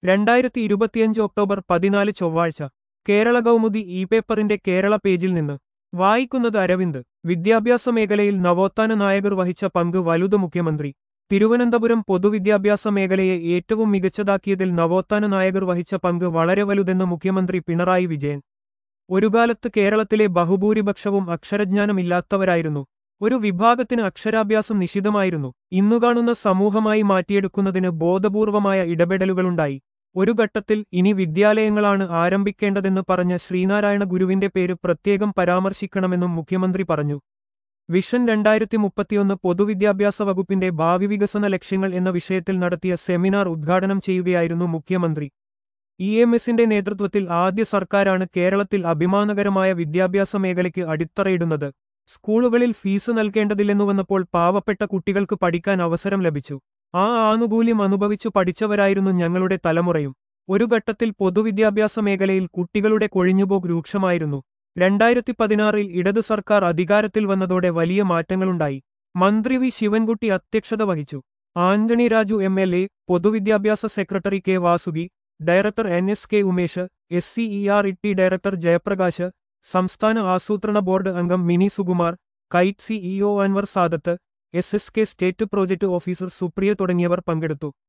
രണ്ടായിരത്തി ഇരുപത്തിയഞ്ച് ഒക്ടോബർ പതിനാല് ചൊവ്വാഴ്ച കേരള കൗമുദി ഇ പേപ്പറിന്റെ കേരള പേജിൽ നിന്ന് വായിക്കുന്നത് അരവിന്ദ് വിദ്യാഭ്യാസ മേഖലയിൽ നവോത്ഥാന നായകർ വഹിച്ച പങ്ക് വലുത് മുഖ്യമന്ത്രി തിരുവനന്തപുരം പൊതുവിദ്യാഭ്യാസ മേഖലയെ ഏറ്റവും മികച്ചതാക്കിയതിൽ നവോത്ഥാന നായകർ വഹിച്ച പങ്ക് വളരെ വലുതെന്ന് മുഖ്യമന്ത്രി പിണറായി വിജയൻ ഒരുകാലത്ത് കേരളത്തിലെ ബഹുഭൂരിപക്ഷവും അക്ഷരജ്ഞാനമില്ലാത്തവരായിരുന്നു ഒരു വിഭാഗത്തിന് അക്ഷരാഭ്യാസം നിഷിദ്ധമായിരുന്നു ഇന്നു കാണുന്ന സമൂഹമായി മാറ്റിയെടുക്കുന്നതിന് ബോധപൂർവമായ ഇടപെടലുകളുണ്ടായി ഒരു ഘട്ടത്തിൽ ഇനി വിദ്യാലയങ്ങളാണ് ആരംഭിക്കേണ്ടതെന്ന് പറഞ്ഞ ശ്രീനാരായണ ഗുരുവിന്റെ പേര് പ്രത്യേകം പരാമർശിക്കണമെന്നും മുഖ്യമന്ത്രി പറഞ്ഞു വിഷൻ രണ്ടായിരത്തി മുപ്പത്തിയൊന്ന് പൊതുവിദ്യാഭ്യാസ വകുപ്പിന്റെ ഭാവി വികസന ലക്ഷ്യങ്ങൾ എന്ന വിഷയത്തിൽ നടത്തിയ സെമിനാർ ഉദ്ഘാടനം ചെയ്യുകയായിരുന്നു മുഖ്യമന്ത്രി ഇ എം എസിന്റെ നേതൃത്വത്തിൽ ആദ്യ സർക്കാരാണ് കേരളത്തിൽ അഭിമാനകരമായ വിദ്യാഭ്യാസ മേഖലയ്ക്ക് അടിത്തറയിടുന്നത് സ്കൂളുകളിൽ ഫീസ് നൽകേണ്ടതില്ലെന്നു വന്നപ്പോൾ പാവപ്പെട്ട കുട്ടികൾക്ക് പഠിക്കാൻ അവസരം ലഭിച്ചു ആ ആനുകൂല്യം അനുഭവിച്ചു പഠിച്ചവരായിരുന്നു ഞങ്ങളുടെ തലമുറയും ഒരു ഘട്ടത്തിൽ പൊതുവിദ്യാഭ്യാസ മേഖലയിൽ കുട്ടികളുടെ കൊഴിഞ്ഞുപോക്ക് രൂക്ഷമായിരുന്നു രണ്ടായിരത്തി പതിനാറിൽ ഇടത് സർക്കാർ അധികാരത്തിൽ വന്നതോടെ വലിയ മാറ്റങ്ങളുണ്ടായി മന്ത്രി വി ശിവൻകുട്ടി അധ്യക്ഷത വഹിച്ചു Antony Raju M L A പൊതുവിദ്യാഭ്യാസ secretary K Vasuki director N S K Umesh S C E R E T director Jayaprakash സംസ്ഥാന ആസൂത്രണ ബോർഡ് അംഗം Mini Sukumar KITE CEO Anwar Sadath S S K state project officer Supriya തുടങ്ങിയവർ പങ്കെടുത്തു